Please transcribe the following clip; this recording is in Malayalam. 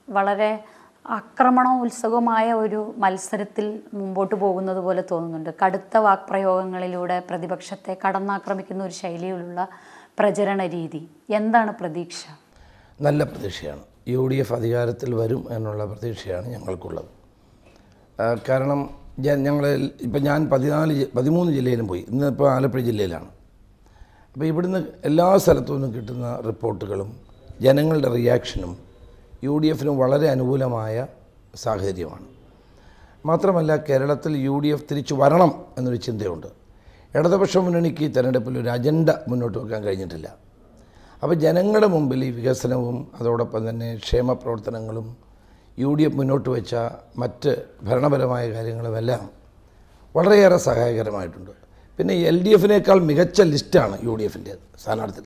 വളരെ ആക്രമണോത്സുകമായ ഒരു മത്സരത്തിൽ മുമ്പോട്ട് പോകുന്നത് പോലെ തോന്നുന്നുണ്ട് കടുത്ത വാക്പ്രയോഗങ്ങളിലൂടെ പ്രതിപക്ഷത്തെ കടന്നാക്രമിക്കുന്ന ഒരു ശൈലിയിലുള്ള പ്രചരണ രീതി എന്താണ് പ്രതീക്ഷ നല്ല പ്രതീക്ഷയാണ് യു ഡി എഫ് അധികാരത്തിൽ വരും എന്നുള്ള പ്രതീക്ഷയാണ് ഞങ്ങൾക്കുള്ളത് ആ, കാരണം ഞാൻ ഞങ്ങൾ ഇപ്പം ഞാൻ പതിനാല് ജി- പതിമൂന്ന് ജില്ലയിലും പോയി ഇന്നിപ്പോൾ ആലപ്പുഴ ജില്ലയിലാണ് അപ്പോൾ ഇവിടുന്ന് എല്ലാ സ്ഥലത്തു നിന്നും കിട്ടുന്ന റിപ്പോർട്ടുകളും ജനങ്ങളുടെ റിയാക്ഷനും യു ഡി എഫിന് വളരെ അനുകൂലമായ സാഹചര്യമാണ് മാത്രമല്ല കേരളത്തിൽ യു ഡി എഫ് തിരിച്ചു വരണം എന്നൊരു ചിന്തയുണ്ട് ഇടതുപക്ഷ മുന്നണിക്ക് ഈ തെരഞ്ഞെടുപ്പിൽ ഒരു അജണ്ട മുന്നോട്ട് വെക്കാൻ കഴിഞ്ഞിട്ടില്ല അപ്പോൾ ജനങ്ങളുടെ മുമ്പിൽ ഈ വികസനവും അതോടൊപ്പം തന്നെ ക്ഷേമ പ്രവർത്തനങ്ങളും യു ഡി എഫ് മുന്നോട്ട് വെച്ച മറ്റ് ഭരണപരമായ കാര്യങ്ങളുമെല്ലാം വളരെയേറെ സഹായകരമായിട്ടുണ്ട് പിന്നെ എൽ ഡി എഫിനേക്കാൾ മികച്ച ലിസ്റ്റാണ് യു ഡി എഫിൻ്റെ സ്ഥാനാർത്ഥി